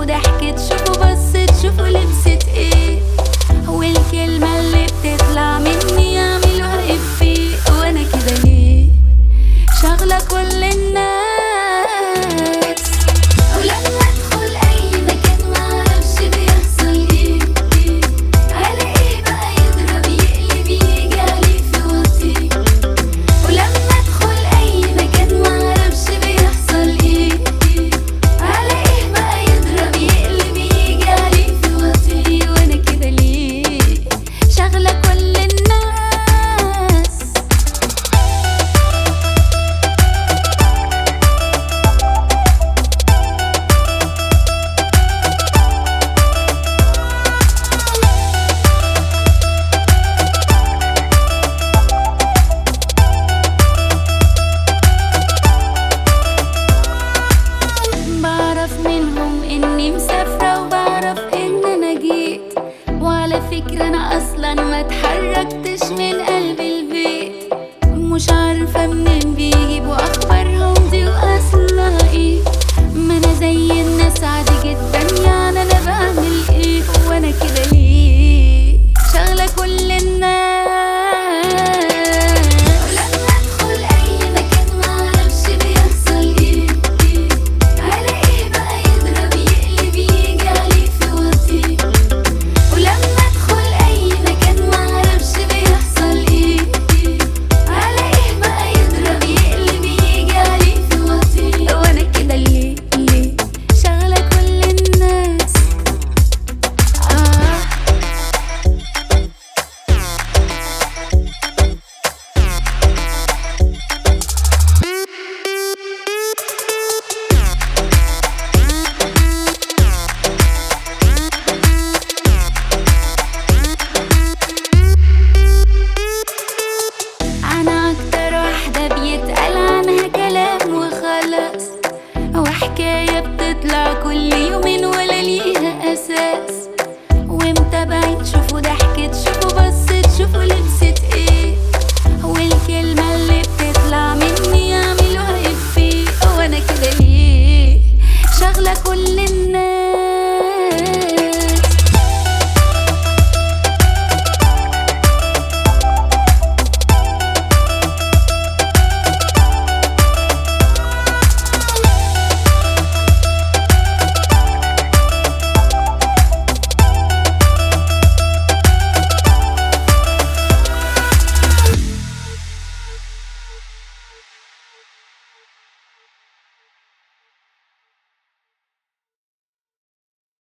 ضحكت شوفوا بصت شوفوا لبست ايه والكلمة اللي بتطلع مني يعملوها افيه وانا كده ليه شغلة كل الناس ولما ادخل اي مكان معرفش بيحصل ايه ايه على ايه بقى يضرب يقلب يجي عليه في وطي ولما ادخل اي مكان معرفش بيحصل ايه ايه على ايه بقى يضرب يقلب يجي عليه في وطي وانا كده ليه شغلة كل الناس بعرف منهم اني مسافرة وبعرف ان انا جيت وعلى فكرة انا اصلا ما اتحركتش من قلب البيت مش عارفة منين بيجيبوا اخبارهم دي واصلها ايه ما انا زي الناس عادي جدا يعني انا بعمل ايه وانا كده ليه شغلة كل الناس ولما ادخل اي مكان معرفش بيحصل ايه ايه على ايه بقى يضرب يقلب يجي عليه في وطي ولما ادخل اي مكان معرفش بيحصل ايه ايه على ايه بقى يضرب يقلب يجي عليه في وطي وانا كده ليه ليه شغلة كل الناس آه أنا أكتر واحدة بيتقال عنها كلام وخلاص وحكاية بتطلع كل يومين ولا ليها أساس ومتابعين شوفوا ضحكت شوفوا بصت شوفوا لبست ايه والكلمة اللي بتطلع مني يعملوها افيه وانا كده ليه شغلة كل